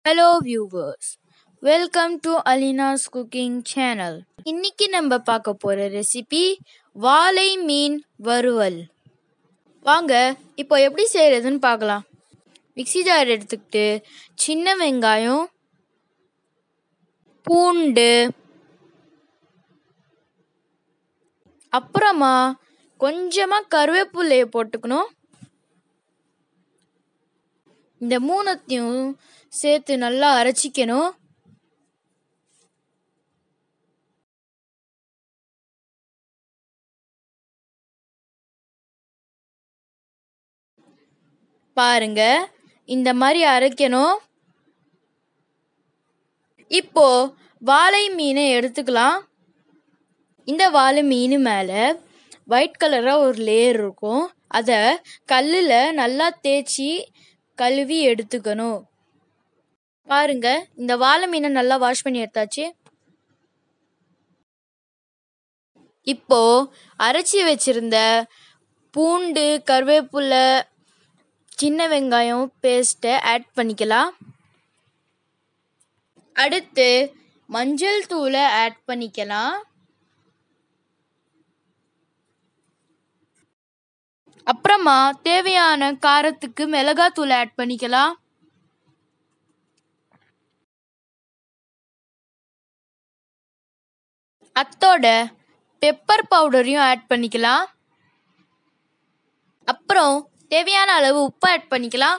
hello viewers welcome to Alina's cooking channel இன்னைக்கு நம்ம பார்க்க போற ரெசிபி வாழை மீன் வறுவல் வாங்க இப்போ எப்படி செய்யறதுன்னு பார்க்கலாம் மிக்ஸி ஜார் எடுத்துக்கிட்டு சின்ன வெங்காயம் பூண்டு அப்புறமா கொஞ்சமாக கருவேப்பிலையை போட்டுக்கணும் இந்த மூணுத்தையும் சேர்த்து நல்லா அரைச்சிக்கணும் பாருங்க இந்த மாதிரி அரைக்கணும் இப்போ வாழை மீனை எடுத்துக்கலாம் இந்த வாழை மீன் மேலே ஒயிட் கலராக ஒரு லேயர் இருக்கும் அதை கல்லில் நல்லா தேய்ச்சி கழுவி எடுத்துக்கணும் பாருங்க இந்த வாழை மீனை நல்லா வாஷ் பண்ணி எடுத்தாச்சு இப்போ அரைச்சி வச்சிருந்த பூண்டு கருவேப்பிலை சின்ன வெங்காயம் பேஸ்ட்டை ஆட் பண்ணிக்கலாம் அடுத்து மஞ்சள் தூளை ஆட் பண்ணிக்கலாம் அப்புறமா தேவையான காரத்துக்கு மிளகாத்தூள் ஆட் பண்ணிக்கலாம் அத்தோட பெப்பர் பவுடரையும் ஆட் பண்ணிக்கலாம் அப்புறம் தேவையான அளவு உப்பு ஆட் பண்ணிக்கலாம்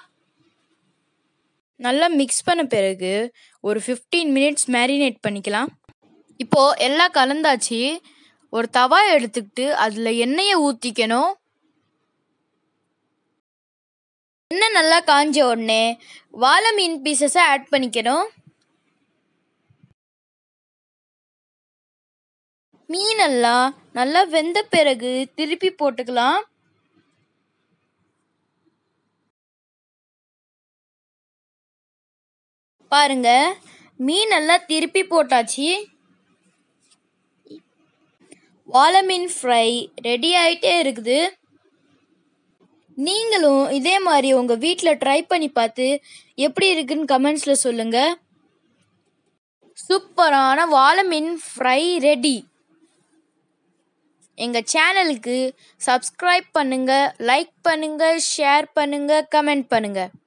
நல்லா மிக்ஸ் பண்ண பிறகு ஒரு ஃபிஃப்டீன் மினிட்ஸ் மேரினேட் பண்ணிக்கலாம் இப்போது எல்லாம் கலந்தாச்சு ஒரு தவா எடுத்துக்கிட்டு அதில் எண்ணெயை ஊற்றிக்கணும் எண்ணெய் நல்லா காஞ்ச உடனே வாழை மீன் பீசஸை ஆட் பண்ணிக்கணும் மீனெல்லாம் நல்லா வெந்த பிறகு திருப்பி போட்டுக்கலாம் பாருங்க மீனெல்லாம் திருப்பி போட்டாச்சு வாழை மீன் ஃப்ரை ரெடி ஆகிட்டே இருக்குது நீங்களும் இதே மாதிரி உங்கள் வீட்டில் ட்ரை பண்ணி பார்த்து எப்படி இருக்குன்னு கமெண்ட்ஸில் சொல்லுங்கள் சூப்பரான வாழை மீன் ஃப்ரை ரெடி எங்கள் சேனலுக்கு சப்ஸ்கிரைப் பண்ணுங்கள் லைக் பண்ணுங்கள் ஷேர் பண்ணுங்கள் கமெண்ட் பண்ணுங்கள்